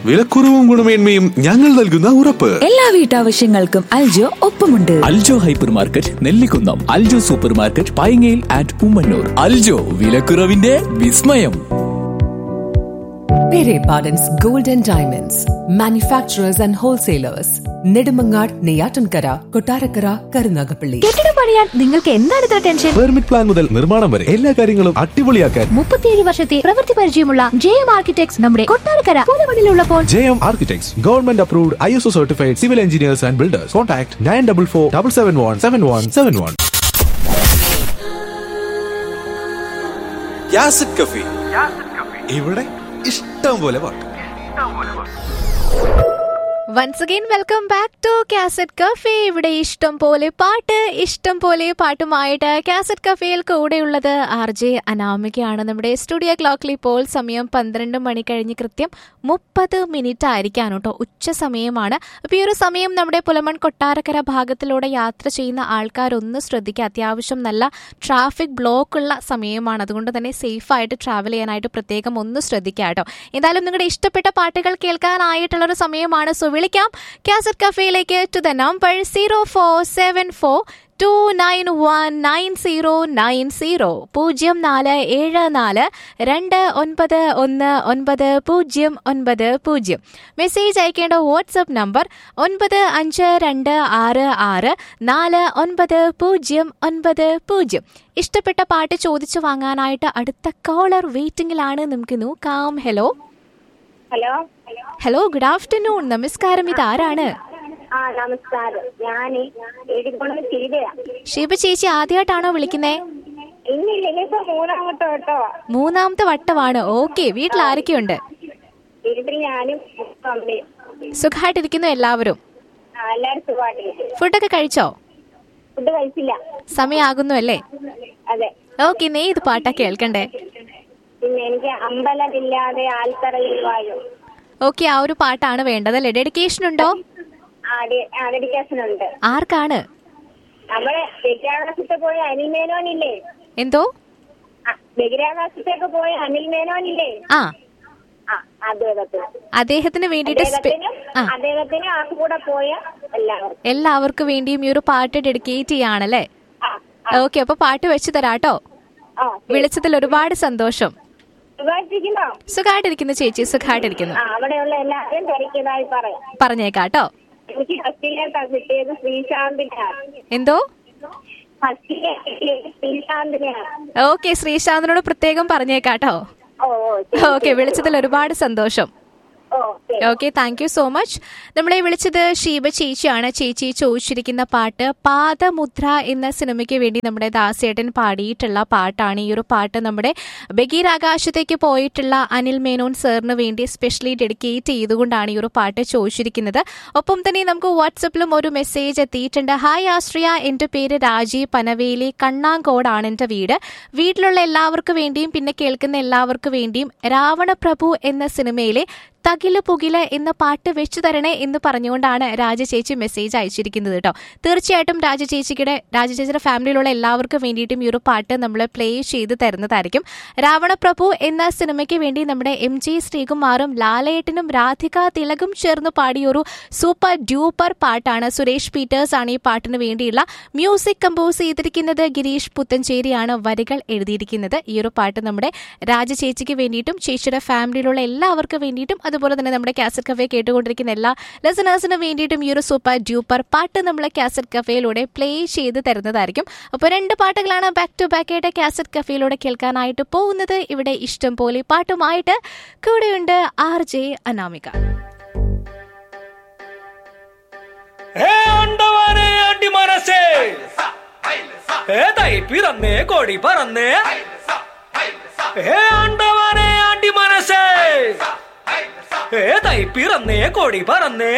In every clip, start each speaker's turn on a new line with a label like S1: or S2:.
S1: വിലക്കുറവും ഗുണമേന്മയും ഞങ്ങൾ നൽകുന്ന ഉറപ്പ്
S2: എല്ലാ വീട്ടാവശ്യങ്ങൾക്കും അൽജോ ഒപ്പമുണ്ട്
S3: Aljo hyper market Nellikunnam Aljo super market പൈങ്ങയിൽ ആൻഡ് ഉമ്മന്നൂർ അൽജോ വിലക്കുറവിന്റെ വിസ്മയം
S4: Pere Pardon's Gold and Diamonds, manufacturers and wholesalers, Nedimangar, Neyatankara, Kotarakara, Karunagapalli.
S5: കെട്ടിടം പണിയാൻ നിങ്ങൾക്ക് എന്താണ് ഇത്ര ടെൻഷൻ
S1: പെർമിറ്റ് പ്ലാൻ മുതൽ നിർമ്മാണം വരെ എല്ലാ കാര്യങ്ങളും അടിപൊളിയാക്കാൻ
S5: മുപ്പത്തിയേഴ് വർഷത്തെ പ്രവൃത്തി പരിചയമുള്ള ജെ എം ആർക്കിടെക്ട്സ് നമ്മുടെ കൊട്ടാരക്കര പൂലമണിലുള്ളപ്പോൾ
S1: J M architects government approved I S O certified civil engineers and builders contact nine double four double seven one seven one seven one cafe ഇവിടെ ഇഷ്ടം പോലെ പാട്ട്
S5: once again welcome back to cassette cafe ഇവിടെ ഇഷ്ടം പോലെ പാട്ട് ഇഷ്ടം പോലെ പാട്ടുമായിട്ട് കാസറ്റ് കഫേയിൽ കൂടെയുള്ളത് ആർ ജെ അനാമികയാണ് നമ്മുടെ സ്റ്റുഡിയോ ക്ലോക്കിൽ ഇപ്പോൾ സമയം പന്ത്രണ്ട് മണി കഴിഞ്ഞ് കൃത്യം മുപ്പത് മിനിറ്റ് ആയിരിക്കാണ് കേട്ടോ ഉച്ച സമയമാണ് അപ്പോൾ ഈ ഒരു സമയം നമ്മുടെ പുലമൺ കൊട്ടാരക്കര ഭാഗത്തിലൂടെ യാത്ര ചെയ്യുന്ന ആൾക്കാരൊന്ന് ശ്രദ്ധിക്കുക അത്യാവശ്യം നല്ല ട്രാഫിക് ബ്ലോക്ക് ഉള്ള സമയമാണ് അതുകൊണ്ട് തന്നെ സേഫ് ആയിട്ട് ട്രാവൽ ചെയ്യാനായിട്ട് പ്രത്യേകം ഒന്ന് ശ്രദ്ധിക്കുക കേട്ടോ എന്തായാലും നിങ്ങളുടെ ഇഷ്ടപ്പെട്ട പാട്ടുകൾ കേൾക്കാനായിട്ടുള്ള ഒരു സമയമാണ് സോ വിളിക്കാം കാസറ്റ് കഫേയിലേക്ക് to the number zero four seven four two nine one nine zero nine zero പൂജ്യം നാല് ഏഴ് നാല് രണ്ട് ഒൻപത് ഒന്ന് ഒൻപത് പൂജ്യം ഒൻപത് പൂജ്യം മെസ്സേജ് അയക്കേണ്ട വാട്സപ്പ് നമ്പർ ഒൻപത് അഞ്ച് രണ്ട് ആറ് ആറ് നാല് ഒൻപത് പൂജ്യം ഒൻപത് പൂജ്യം ഇഷ്ടപ്പെട്ട പാട്ട് ചോദിച്ചു വാങ്ങാനായിട്ട് അടുത്ത കോളർ വെയിറ്റിംഗിലാണ് നമുക്ക് നോക്കാം hello
S6: hello
S5: hello good afternoon നമസ്കാരം ഇത് ആരാണ്
S6: ആ നമസ്കാരം ഞാൻ എഴുതിക്കൊണ്ട് ചെയ്തയാ
S5: ഷിബ ചേച്ചി ആദ്യമായിട്ടാണോ വിളിക്കുന്നേ
S6: ഇന്നില്ല ഇനിയിപ്പോ മൂന്നാമത്തെ കേട്ടോ
S5: മൂന്നാമത്തെ വട്ടമാണ് ഓക്കെ വീട്ടിൽ ആരൊക്കെയുണ്ട്
S6: വീട്ടിൽ ഞാനും അമ്മയും
S5: സുഖമായിട്ടിരിക്കുന്നു എല്ലാവരും
S6: ആ എല്ലാരും സുഖമായിട്ടിരിക്കും
S5: ഫുഡൊക്കെ കഴിച്ചോ
S6: ഫുഡ് കഴിച്ചില്ല
S5: സമയാകുന്നു അല്ലേ
S6: അതെ
S5: ഓക്കെ നീ ഇത് പാട്ടാ കേൾക്കണ്ടേ
S6: പിന്നെ എനിക്ക് അമ്പലമില്ലാതെ ആൽത്തറയിൽ വാഴും
S5: ഓക്കെ ആ ഒരു പാട്ടാണ് വേണ്ടത് അല്ലേ ഡെഡിക്കേഷൻ ഉണ്ടോ
S6: ആ ഡെഡിക്കേഷൻ ഉണ്ട്
S5: ആർക്കാണ്
S6: നമ്മളെ ബഹിരാകാശത്ത് പോയ അനിൽ മേനോനില്ലേ
S5: എന്തോ
S6: ആ, ബഹിരാകാശത്തേക്ക് പോയ അനിൽ മേനോനില്ലേ
S5: ആ
S6: ആ അദ്ദേഹത്തിന്
S5: അദ്ദേഹത്തിന് വേണ്ടിയിട്ട് സ്പെ-
S6: അദ്ദേഹത്തിനും
S5: ആ
S6: അദ്ദേഹത്തിന് ആ കൂടെ പോയ എല്ലാവർക്കും
S5: എല്ലാവർക്കും വേണ്ടിയും ഈ ഒരു പാട്ട് ഡെഡിക്കേറ്റ് ചെയ്യാണല്ലേ
S6: ആ ആ,
S5: ഓക്കെ അപ്പൊ പാട്ട് വെച്ച് തരാട്ടോ
S6: ആ
S5: വിളിച്ചതിൽ ഒരുപാട് സന്തോഷം
S6: സുഖമായിട്ടിരിക്കുന്നോ
S5: സുഖമായിട്ടിരിക്കുന്നു ചേച്ചി സുഖമായിട്ടിരിക്കുന്നു
S6: ആ അവിടെയുള്ള എല്ലാവരും തിരക്കിയതായി പറയാം
S5: പറഞ്ഞേക്കാട്ടോ
S6: എനിക്ക് ഫസ്റ്റിലേക്ക് കിട്ടിയത് ശ്രീശാന്തിനെയാണ്
S5: എന്തോ
S6: ഫസ്റ്റിലെ കിട്ടിയത് ശ്രീശാന്തിനെയാണ്
S5: ഓക്കെ ശ്രീശാന്തിനോട് പ്രത്യേകം പറഞ്ഞേക്കാട്ടോ
S6: ഓ ഓ ശരി,
S5: ഓക്കെ
S6: ശരി.
S5: വിളിച്ചതിൽ ഒരുപാട് സന്തോഷം
S6: ഓ ശരി.
S5: Okay thank you so much നമ്മളെ വിളിച്ചത് ഷീബ ചേച്ചിയാണ് ചേച്ചി ചോദിച്ചിരിക്കുന്ന പാട്ട് പാദമുദ്ര എന്ന സിനിമയ്ക്ക് വേണ്ടി നമ്മുടെ ദാസേട്ടൻ പാടിയിട്ടുള്ള പാട്ടാണ് ഈ ഒരു പാട്ട് നമ്മുടെ ബഗീരാകാശത്തേക്ക് പോയിട്ടുള്ള അനിൽ മേനോൻ സാറിന് വേണ്ടി സ്പെഷ്യലി ഡെഡിക്കേറ്റ് ചെയ്തുകൊണ്ടാണ് ഈ ഒരു പാട്ട് ചോദിച്ചിരിക്കുന്നത് ഒപ്പം തന്നെ നമുക്ക് വാട്സപ്പിലും ഒരു മെസ്സേജ് എത്തിയിട്ടുണ്ട് ഹായ് ആശ്രിയ എൻ്റെ പേര് രാജീവ് പനവേലി കണ്ണാങ്കോടാണ് എൻ്റെ വീട് വീട്ടിലുള്ള എല്ലാവർക്കും വേണ്ടിയും പിന്നെ കേൾക്കുന്ന എല്ലാവർക്കും വേണ്ടിയും രാവണപ്രഭു എന്ന സിനിമയിലെ തകില് പുകില് എന്ന പാട്ട് വെച്ചു തരണേ എന്ന് പറഞ്ഞുകൊണ്ടാണ് രാജചേച്ചി മെസ്സേജ് അയച്ചിരിക്കുന്നത് കേട്ടോ തീർച്ചയായിട്ടും രാജചേച്ചിയുടെ രാജചേച്ചിയുടെ ഫാമിലിയിലുള്ള എല്ലാവർക്കും വേണ്ടിയിട്ടും ഈ ഒരു പാട്ട് നമ്മൾ പ്ലേ ചെയ്ത് തരുന്നതായിരിക്കും രാവണപ്രഭു എന്ന സിനിമയ്ക്ക് വേണ്ടി നമ്മുടെ എം ജി ശ്രീകുമാറും ലാലയേട്ടനും രാധിക തിലകും ചേർന്ന് പാടിയ ഒരു സൂപ്പർ ഡ്യൂപ്പർ പാട്ടാണ് സുരേഷ് പീറ്റേഴ്സ് ആണ് ഈ പാട്ടിന് വേണ്ടിയുള്ള മ്യൂസിക് കമ്പോസ് ചെയ്തിരിക്കുന്നത് ഗിരീഷ് പുത്തഞ്ചേരിയാണ് വരികൾ എഴുതിയിരിക്കുന്നത് ഈ ഒരു പാട്ട് നമ്മുടെ രാജചേച്ചിക്ക് വേണ്ടിയിട്ടും ചേച്ചിയുടെ ഫാമിലിയിലുള്ള എല്ലാവർക്കും വേണ്ടിയിട്ടും അതുപോലെ തന്നെ നമ്മുടെ കാസറ്റ് കഫേ കേട്ടുകൊണ്ടിരിക്കുന്ന എല്ലാ ലിസണേഴ്സിനും വേണ്ടിയിട്ടും ഈ ഒരു സൂപ്പർ ഡ്യൂപ്പർ പാട്ട് നമ്മൾ കാസറ്റ് കഫേയിലൂടെ പ്ലേ ചെയ്ത് തരുന്നതായിരിക്കും അപ്പോൾ രണ്ട് പാട്ടുകളാണ് ബാക്ക് ടു ബാക്ക് ആയിട്ട് കാസറ്റ് കഫേയിലൂടെ കേൾക്കാനായിട്ട് പോകുന്നത് ഇവിടെ ഇഷ്ടം പോലെ പാട്ടുമായിട്ട് കൂടെയുണ്ട് ആർ ജെ അനാമിക
S7: ഏ ആണ്ടവാനെ ആണ്ടി മനസ്സേ ഏതായി പിറന്നേ കോടി പറന്നേ ഏ ആണ്ടവാനെ ആണ്ടി മനസ്സേ ഏതായി പിറന്നേ കോടി പറന്നേ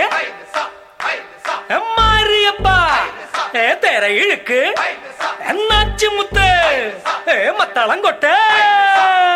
S7: മാരിയപ്പ ഏ തെര ഇഴുക്ക് എന്നാച്ചുമുത്ത് ഏ മത്തളം കൊട്ടേ